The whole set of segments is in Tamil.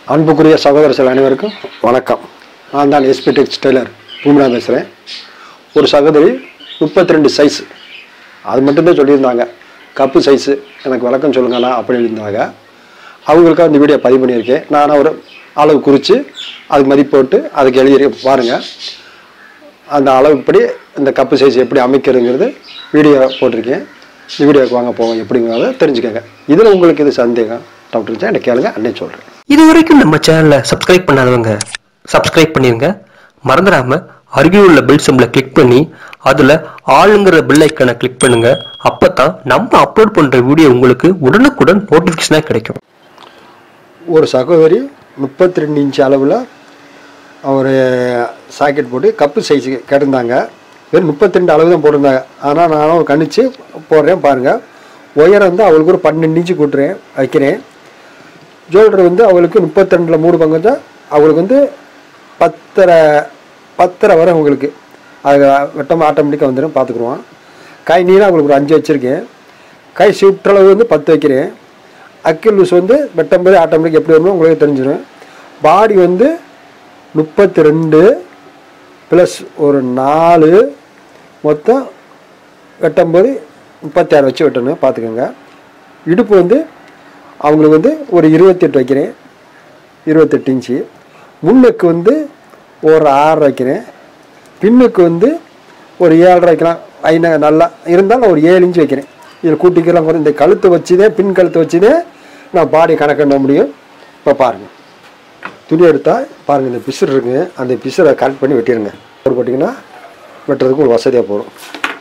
அன்புக்குரிய சகோதரர்கள் அனைவருக்கும் வணக்கம் நான் தான் எஸ்பி டெக்ஸ்டைலர் பூமினா பேசுகிறேன் ஒரு சகோதரி முப்பத்தி ரெண்டு சைஸ் அது மட்டும்தான் சொல்லியிருந்தாங்க கப்பு சைஸு எனக்கு விளக்கம் சொல்லுங்களா அப்படின்னு இருந்தாங்க அவங்களுக்காக இந்த வீடியோ பதிவு பண்ணியிருக்கேன் நான் ஒரு அளவு குறித்து அதுக்கு மதிப்பு போட்டு அதுக்கு எழுதி பாருங்கள் அந்த அளவுப்படி இந்த கப்பு சைஸ் எப்படி அமைக்கிறதுங்கிறது வீடியோ போட்டிருக்கேன் இந்த வீடியோக்கு வாங்க போவோம் எப்படிங்கிறத தெரிஞ்சுக்கோங்க இதில் உங்களுக்கு இது சந்தேகம் டவுட் இருந்துச்சா எனக்கு கேளுங்க அன்னே சொல்கிறேன் இது வரைக்கும் நம்ம சேனலை சப்ஸ்கிரைப் பண்ணாதவங்க சப்ஸ்கிரைப் பண்ணிருங்க மறந்துடாம அருகில் உள்ள பெல் சிம்பிளை கிளிக் பண்ணி அதுல ஆளுங்கிற பெல் ஐக்கனை கிளிக் பண்ணுங்க அப்பதான் நம்ம அப்லோட் பண்ற வீடியோ உங்களுக்கு உடனுக்குடன் நோட்டிபிகேஷனா கிடைக்கும் ஒரு சகோதரி முப்பத்தி ரெண்டு இன்ச் அளவில் ஒரு சாக்கெட் போட்டு கப்பு சைஸுக்கு கேட்டிருந்தாங்க வெறும் முப்பத்தி ரெண்டு அளவு தான் போட்டிருந்தாங்க ஆனால் நானும் கணிச்சு போடுறேன் பாருங்கள் ஒயரை வந்து அவளுக்கு ஒரு பன்னெண்டு இன்ச்சு கூட்டுறேன் வைக்கிறேன் ஜோல்டர் வந்து அவளுக்கு முப்பத்தி ரெண்டில் மூணு பங்கு தான் அவளுக்கு வந்து பத்தரை பத்தரை வரும் உங்களுக்கு அது வெட்டம் ஆட்டோமேட்டிக்காக வந்துடும் பார்த்துக்குருவான் கை நீளம் அவங்களுக்கு ஒரு அஞ்சு வச்சுருக்கேன் கை சுற்றளவு வந்து பத்து வைக்கிறேன் அக்கில் லூஸ் வந்து வெட்டம்போது ஆட்டோமேட்டிக் எப்படி வருமோ உங்களுக்கு தெரிஞ்சிடும் பாடி வந்து முப்பத்தி ரெண்டு ப்ளஸ் ஒரு நாலு மொத்தம் வெட்டும்போது முப்பத்தாறு வச்சு வெட்டணும் பார்த்துக்கோங்க இடுப்பு வந்து அவங்களுக்கு வந்து ஒரு இருபத்தெட்டு வைக்கிறேன் இருபத்தெட்டு இன்ச்சு முன்னுக்கு வந்து ஒரு ஆறு வைக்கிறேன் பின்னுக்கு வந்து ஒரு ஏழரை வைக்கலாம் ஐநா நல்லா இருந்தாலும் ஒரு ஏழு இன்ச்சு வைக்கிறேன் இதில் கூட்டிக்கலாம் கூட இந்த கழுத்து வச்சுதே பின் கழுத்து வச்சுதே நான் பாடி கணக்கிட முடியும் இப்போ பாருங்கள் துணி எடுத்தால் பாருங்கள் இந்த பிசுறு இருக்குங்க அந்த பிசுரை கரெக்ட் பண்ணி வெட்டிடுங்க ஒரு போட்டிங்கன்னா வெட்டுறதுக்கு ஒரு வசதியாக போகும்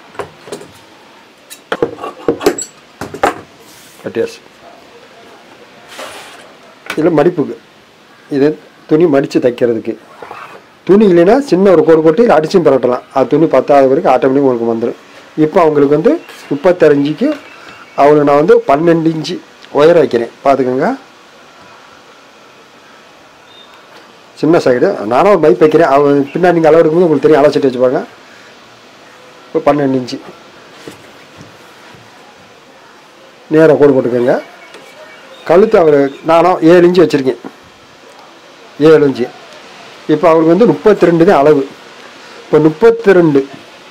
வெட்டியாச்சு இதில் மடிப்புக்கு இது துணி மடித்து தைக்கிறதுக்கு துணி இல்லைன்னா சின்ன ஒரு கோடு போட்டு அடிச்சும் பரட்டலாம் அது துணி பத்தாவது வரைக்கும் ஆட்டோமேட்டிக் உங்களுக்கு வந்துடும் இப்போ அவங்களுக்கு வந்து முப்பத்தஞ்சுக்கு அவங்களுக்கு நான் வந்து பன்னெண்டு இன்ச்சு உயரம் வைக்கிறேன் பார்த்துக்கோங்க சின்ன சைடு நானும் ஒரு பைப் வைக்கிறேன் அவ பின்னாடி நீங்கள் அளவு எடுக்கும்போது உங்களுக்கு தெரியும் அளவு வச்சுப்பாங்க இப்போ பன்னெண்டு இன்ச்சு நேராக கோடு போட்டுக்கோங்க கழுத்து அவர் நானும் ஏழு இன்ச்சு வச்சுருக்கேன் ஏழு இன்ச்சு இப்போ அவருக்கு வந்து முப்பத்தி ரெண்டு தான் அளவு இப்போ முப்பத்தி ரெண்டு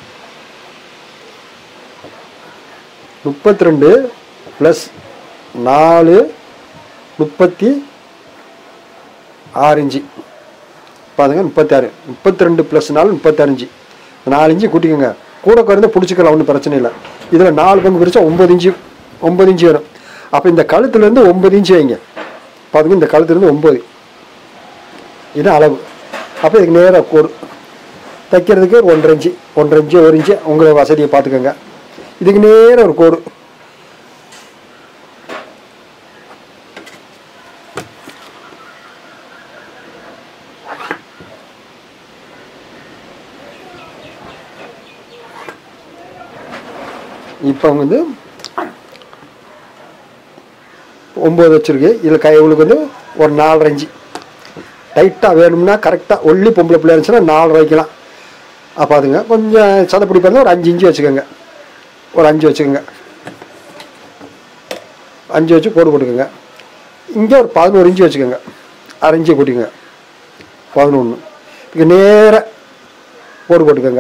முப்பத்தி ரெண்டு ப்ளஸ் நாலு முப்பத்தி ஆறு இன்ச்சு பாருங்க முப்பத்தாறு முப்பத்தி ரெண்டு ப்ளஸ் நாலு முப்பத்தாறு இன்ச்சு நாலு இன்ச்சு கூட்டிக்கோங்க கூட குறைந்த பிடிச்சிக்கலாம் ஒன்றும் பிரச்சனை இல்லை இதில் நாலு பங்கு பிரித்தா ஒம்பது இன்ச்சு ஒம்பது இன்ச்சு வரும் அப்போ இந்த கழுத்துலேருந்து ஒம்பது இன்ச்சு வைங்க பாருங்க இந்த கழுத்துலேருந்து ஒம்பது இது அளவு அப்போ இதுக்கு நேராக கோடு தைக்கிறதுக்கு ஒரு ஒன்றரை இன்ச்சு ஒன்றரை இன்ச்சு ஒரு இன்ச்சு உங்களை வசதியை பார்த்துக்கோங்க இதுக்கு நேராக ஒரு கோடு இப்போ வந்து ஒம்பது வச்சுருக்கு இதில் கை இவளுக்கு வந்து ஒரு நாலரை இன்ச்சு டைட்டாக வேணும்னா கரெக்டாக ஒல்லி பொம்பளை பிள்ளை இருந்துச்சுன்னா நாலரை வைக்கலாம் அப்போ அதுங்க கொஞ்சம் சதப்பிடி பிறந்தா ஒரு அஞ்சு இன்ச்சு வச்சுக்கோங்க ஒரு அஞ்சு வச்சுக்கோங்க அஞ்சு வச்சு கோடு போட்டுக்கோங்க இங்கே ஒரு பதினோரு இன்ச்சு வச்சுக்கோங்க அரை இன்ச்சு கூட்டிக்கோங்க பதினொன்று இங்கே நேராக கோடு போட்டுக்கோங்க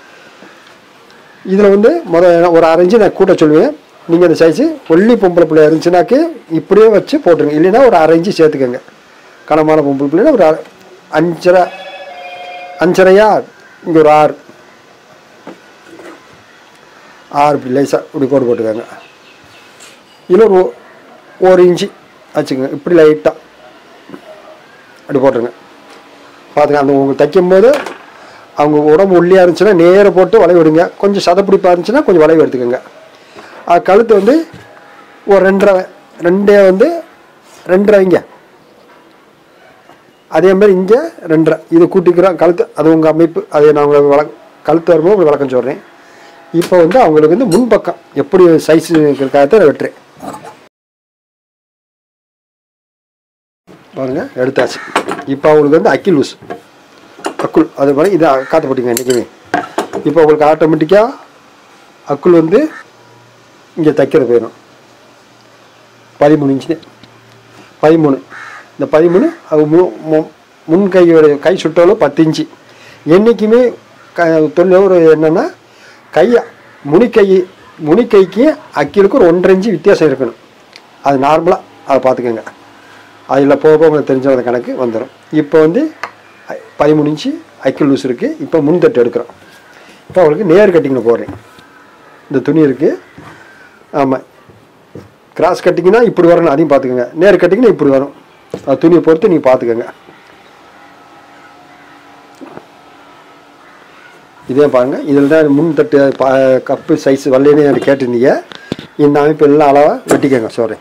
இதில் வந்து முத ஒரு அரை இன்ச்சு நான் கூட்ட சொல்லுவேன் நீங்கள் அந்த சைஸு ஒல்லி பொம்பளை பிள்ளை இருந்துச்சுனாக்கு இப்படியே வச்சு போட்டுருங்க இல்லைன்னா ஒரு அரை இன்ச்சு சேர்த்துக்கோங்க கனமான பொம்பளை பிள்ளைனா ஒரு அரை- அஞ்சரை அஞ்சரையா இங்கே ஒரு ஆறு ஆறு இப்படி லேசாக இப்படி கோடு போட்டுக்கோங்க இதில் ஒரு ஒரு இன்ச்சு வச்சுக்கோங்க இப்படி லைட்டாக அப்படி போட்டுருங்க பார்த்துங்க அந்த உங்களுக்கு தைக்கும்போது அவங்க உடம்பு ஒல்லியாக இருந்துச்சுன்னா நேராக போட்டு வளைவு விடுங்க கொஞ்சம் சதப்பிடிப்பாக இருந்துச்சுன்னா கொஞ்சம் வளைவு எடுத்துக்கோங்க அது கழுத்து வந்து ஒரு ரெண்டரை ரெண்டே வந்து ரெண்டரை வைங்க அதே மாதிரி இங்கே ரெண்டரை இது கூட்டிக்கிறோம் கழுத்து அது உங்கள் அமைப்பு அது நான் உங்களுக்கு வள கழுத்து வரும்போது உங்களுக்கு விளக்கம் சொல்கிறேன் இப்போ வந்து அவங்களுக்கு வந்து முன்பக்கம் எப்படி சைஸ் இருக்கிறக்காகத்தான் நான் வெட்டுறேன் பாருங்க எடுத்தாச்சு இப்போ அவங்களுக்கு வந்து அக்கில் லூஸ் அக்குள் அது மாதிரி இதை காத்து போட்டிங்க என்றைக்குமே இப்போ உங்களுக்கு ஆட்டோமேட்டிக்காக அக்குள் வந்து இங்கே தைக்கிறது போயிடும் பதிமூணு இன்ச்சு பதிமூணு இந்த பதிமூணு அது மு மு- முன் கையோட கை சுற்றளவு பத்து இன்ச்சு என்றைக்குமே க தொழில் ஒரு என்னென்னா கையை முனிக்கை முனிக்கைக்கு அக்கிலுக்கு ஒரு ஒன்றரை இன்ச்சு வித்தியாசம் இருக்கணும் அது நார்மலாக அதை பார்த்துக்கோங்க அதில் போக போக உங்களுக்கு தெரிஞ்ச அந்த கணக்கு வந்துடும் இப்போ வந்து ஐ- பதிமூணு இன்ச்சு அக்கில் லூஸ் இருக்குது இப்போ முன்தட்டு எடுக்கிறோம் இப்போ அவங்களுக்கு நேர் கட்டிங்கில் போடுறேன் இந்த துணி இருக்குது ஆமாம் கிராஸ் கட்டிங்னா இப்படி வரணும் அதையும் பார்த்துக்கோங்க நேர் கட்டிங்னா இப்படி வரும் அது துணியை பொறுத்து நீங்கள் பார்த்துக்கோங்க இதே பாருங்க இதில் தான் முன் தட்டு பா கப்பு சைஸ் வரலன்னு எனக்கு கேட்டிருந்தீங்க இந்த அமைப்பு எல்லாம் அளவாக வெட்டிக்கோங்க சாரி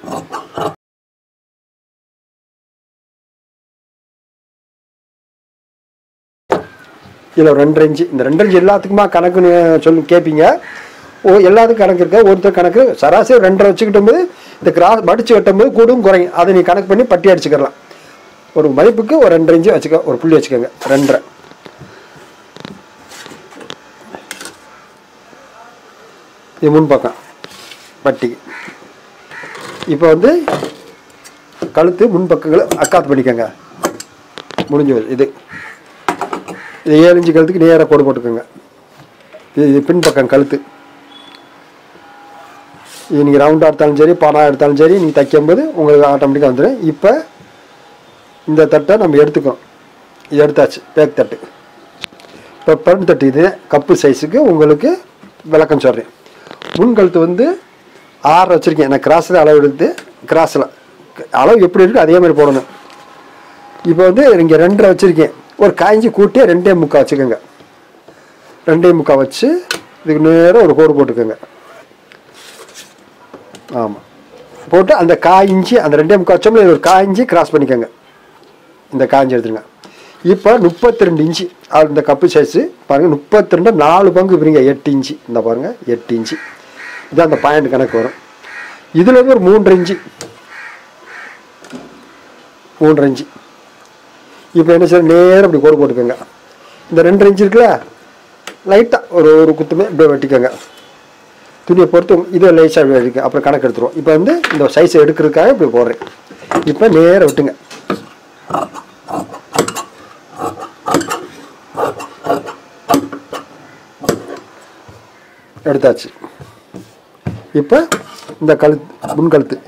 இதில் ரெண்டரை இன்ச்சு இந்த ரெண்டரை இன்ச்சு எல்லாத்துக்குமா கணக்குன்னு சொல்லி கேட்பீங்க ஓ எல்லாத்துக்கும் கணக்கு இருக்கா ஒருத்தர் கணக்கு சராசரி ரெண்டரை வச்சுக்கிட்டும் போது இந்த கிராஸ் மடிச்சு வெட்டும் போது கூடும் குறையும் அதை நீ கணக்கு பண்ணி பட்டி அடிச்சுக்கலாம் ஒரு மதிப்புக்கு ஒரு ரெண்டரை இன்ச்சு வச்சுக்க ஒரு புள்ளி வச்சுக்கோங்க ரெண்டரை இது முன் பக்கம் பட்டி இப்போ வந்து கழுத்து முன் பக்கங்களை அக்காத்து பண்ணிக்கோங்க முடிஞ்சு போகுது. இது இது ஏழு இன்ச்சு கழுத்துக்கு நேராக கோடு போட்டுக்கோங்க இது இது பின்பக்கம் கழுத்து இது நீங்கள் ரவுண்டாக எடுத்தாலும் சரி பணம் எடுத்தாலும் சரி நீங்கள் தைக்கும்போது உங்களுக்கு ஆட்டோமேட்டிக்காக வந்துடும் இப்போ இந்த தட்டை நம்ம எடுத்துக்கிறோம் இது எடுத்தாச்சு பேக் தட்டு இப்போ பெண் தட்டு இது கப்பு சைஸுக்கு உங்களுக்கு விளக்கம் சொல்கிறேன் முன் கழுத்து வந்து ஆறு வச்சுருக்கேன் நான் கிராஸில் அளவு எடுத்து கிராஸில் அளவு எப்படி இருக்குது அதே மாதிரி போடணும் இப்போ வந்து இங்கே ரெண்டரை வச்சுருக்கேன் ஒரு காய்ஞ்சி கூட்டி ரெண்டே முக்கால் வச்சுக்கோங்க ரெண்டே முக்கால் வச்சு இதுக்கு நேராக ஒரு கோடு போட்டுக்கோங்க ஆமாம் போட்டு அந்த காய்ஞ்சி அந்த ரெண்டே முக்கால் வச்சோம்ல இது ஒரு காய்ஞ்சி கிராஸ் பண்ணிக்கோங்க இந்த காய்ஞ்சி எடுத்துருங்க இப்போ முப்பத்தி ரெண்டு இன்ச்சு அது இந்த கப்பு சைஸு பாருங்கள் முப்பத்தி ரெண்டு நாலு பங்கு பிரிங்க எட்டு இன்ச்சு இந்த பாருங்கள் எட்டு இன்ச்சு இது அந்த பாயிண்ட் கணக்கு வரும் இதில் வந்து ஒரு மூன்றரை இன்ச்சு மூன்றரை இன்ச்சு இப்போ என்ன செய்ய நேரம் இப்படி கோடு போட்டுக்கோங்க இந்த ரெண்டரை இன்ச்சு இருக்குல்ல லைட்டாக ஒரு ஒரு குத்துமே இப்படியே வெட்டிக்கோங்க துணியை பொறுத்து இதை லேசாக எடுக்க அப்புறம் கணக்கு எடுத்துருவோம் இப்போ வந்து இந்த சைஸை எடுக்கிறதுக்காக இப்படி போடுறேன் இப்போ நேரம் விட்டுங்க எடுத்தாச்சு இப்போ இந்த கழுத்து முன் கழுத்து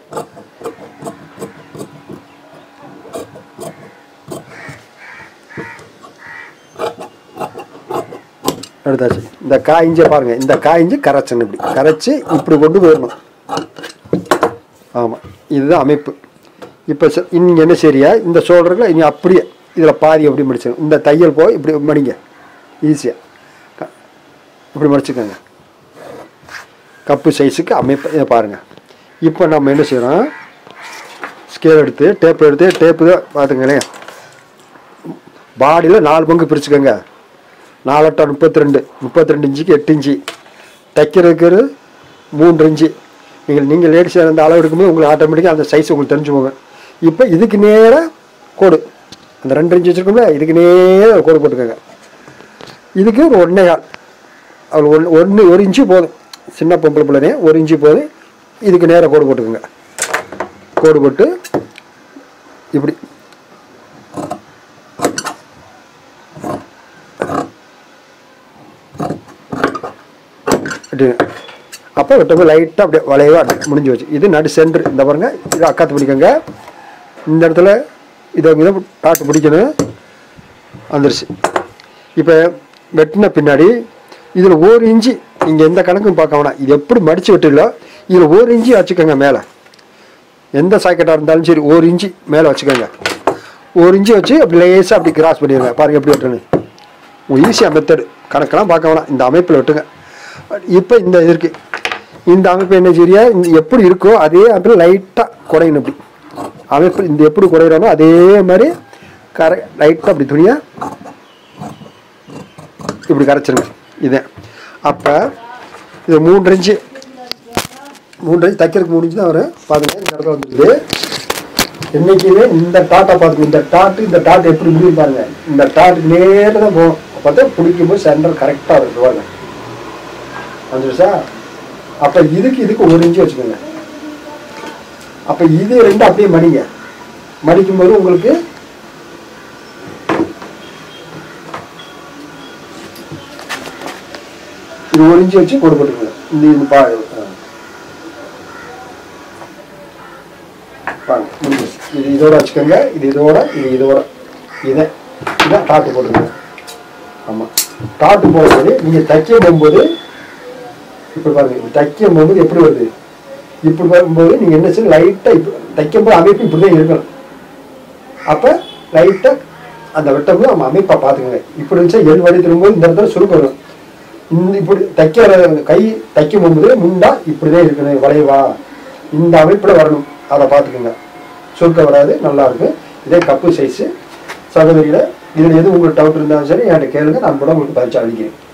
எடுத்தாச்சு இந்த காய்ஞ்ச பாருங்க இந்த காய்ஞ்சி கரைச்சணும் இப்படி கரைச்சி இப்படி கொண்டு போயிடணும் ஆமாம் இதுதான் அமைப்பு இப்போ இங்கே என்ன சரியா இந்த ஷோல்டரில் இனி அப்படியே இதில் பாதி எப்படி மடிச்சிடும் இந்த தையல் போய் இப்படி மடிங்க ஈஸியாக இப்படி மடிச்சுக்கோங்க கப்பு சைஸுக்கு அமைப்பு இதை பாருங்கள் இப்போ நம்ம என்ன செய்கிறோம் ஸ்கேல் எடுத்து டேப் எடுத்து டேப்பு தான் பார்த்துங்களேன் பாடியில் நாலு பங்கு பிரிச்சுக்கோங்க நாலட்டா முப்பத்தி ரெண்டு முப்பத்தி ரெண்டு இன்ச்சுக்கு எட்டு இன்ச்சு தைக்கிறதுக்கு மூன்று இன்ச்சு நீங்கள் நீங்கள் லேடிஸ் அந்த அளவு எடுக்கும்போது உங்களுக்கு ஆட்டோமேட்டிக்காக அந்த சைஸ் உங்களுக்கு தெரிஞ்சு போங்க இப்போ இதுக்கு நேராக கோடு அந்த ரெண்டு இன்ச்சு வச்சுருக்கோம்ல இதுக்கு நேராக கோடு போட்டுக்கோங்க இதுக்கு ஒரு ஒன்றே கால் அவள் ஒன்று ஒன்று ஒரு இன்ச்சு போதும் சின்ன பொம்பளை பிள்ளைனே ஒரு இன்ச்சு போதும் இதுக்கு நேராக கோடு போட்டுக்கோங்க கோடு போட்டு இப்படி அப்படி அப்போ விட்டப்போ லைட்டாக அப்படியே வளைவாக அப்படியே முடிஞ்சு வச்சு இது நடு சென்ட்ரு இந்த பாருங்க இது அக்காத்து பிடிக்கங்க இந்த இடத்துல இதை இதை டாட்டு பிடிக்கணும் வந்துருச்சு இப்போ வெட்டின பின்னாடி இதில் ஒரு இன்ச்சு இங்கே எந்த கணக்கும் பார்க்க வேணாம் இது எப்படி மடித்து விட்டுல இதில் ஒரு இன்ச்சு வச்சுக்கோங்க மேலே எந்த சாக்கெட்டாக இருந்தாலும் சரி ஒரு இன்ச்சு மேலே வச்சுக்கோங்க ஒரு இன்ச்சு வச்சு அப்படி லேசாக அப்படி கிராஸ் பண்ணிடுங்க பாருங்க எப்படி வெட்டணும் உங்கள் ஈஸியாக மெத்தடு கணக்கெல்லாம் பார்க்க வேணாம் இந்த அமைப்பில் வெட்டுங்க இப்போ இந்த இது இருக்கு இந்த அமைப்பு என்ன சரியா இந்த எப்படி இருக்கோ அதே அமைப்பில் லைட்டாக குறையணும் இப்படி அமைப்பு இந்த எப்படி குறையிறோமோ அதே மாதிரி கரை லைட்டாக அப்படி துணியை இப்படி கரைச்சிருங்க இதே அப்போ இது மூன்று இன்ச்சு மூன்று இன்ச்சு தைக்கிறதுக்கு மூணு இன்ச்சு தான் வரும் பாருங்க இந்த இடத்துல வந்துருக்குது என்னைக்குமே இந்த டாட்டை பார்த்துக்கணும் இந்த டாட்டு இந்த டாட் எப்படி முடியும் பாருங்க இந்த டாட்டுக்கு நேரம் தான் போகும் பார்த்தா பிடிக்கும் போது சென்டர் கரெக்டாக இருக்கு பாருங்க வந்துருச்சா அப்போ இதுக்கு இதுக்கு ஒரு இன்ச்சு வச்சுக்கோங்க அப்போ இது ரெண்டு அப்படியே மடிங்க மடிக்கும்போது உங்களுக்கு இது ஒரு இன்ச்சு வச்சு கோடு போட்டுக்கோங்க இந்த இது பா ஆ. பாருங்க முடிஞ்சிருச்சு. இது இதோட வச்சுக்கோங்க இது இதோட இது இதோட இதை இதான் டாட்டு போட்டுக்கோங்க ஆமாம் டாட்டு போடும்போது நீங்கள் தைக்க போகும்போது இப்படி பாருங்க இப்படி தைக்க போகும்போது எப்படி வருது இப்படி வரும்போது நீங்கள் என்ன செய்யணும் லைட்டாக இப்போ தைக்கும் போது அமைப்பு இப்படி தான் இருக்கணும் அப்போ லைட்டாக அந்த வெட்டம் நம்ம அமைப்பாக பார்த்துக்கோங்க இப்படி இருந்துச்சா எல் வழி திரும்பும்போது இந்த இடத்துல சுருக்கம் வரும் இந்த இப்படி தைக்கிற கை தைக்கும் போகும்போது முண்டா இப்படி தான் இருக்கணும் வளைவா இந்த அமைப்பில் வரணும் அதை பார்த்துக்கோங்க சுருக்கம் வராது நல்லா இருக்கும் இதே கப்பு சைஸு சகோதரியில் இதில் எது உங்களுக்கு டவுட் இருந்தாலும் சரி என்கிட்ட கேளுங்க நான் கூட உங்களுக்கு பரிச்சை அளிக்கிறேன்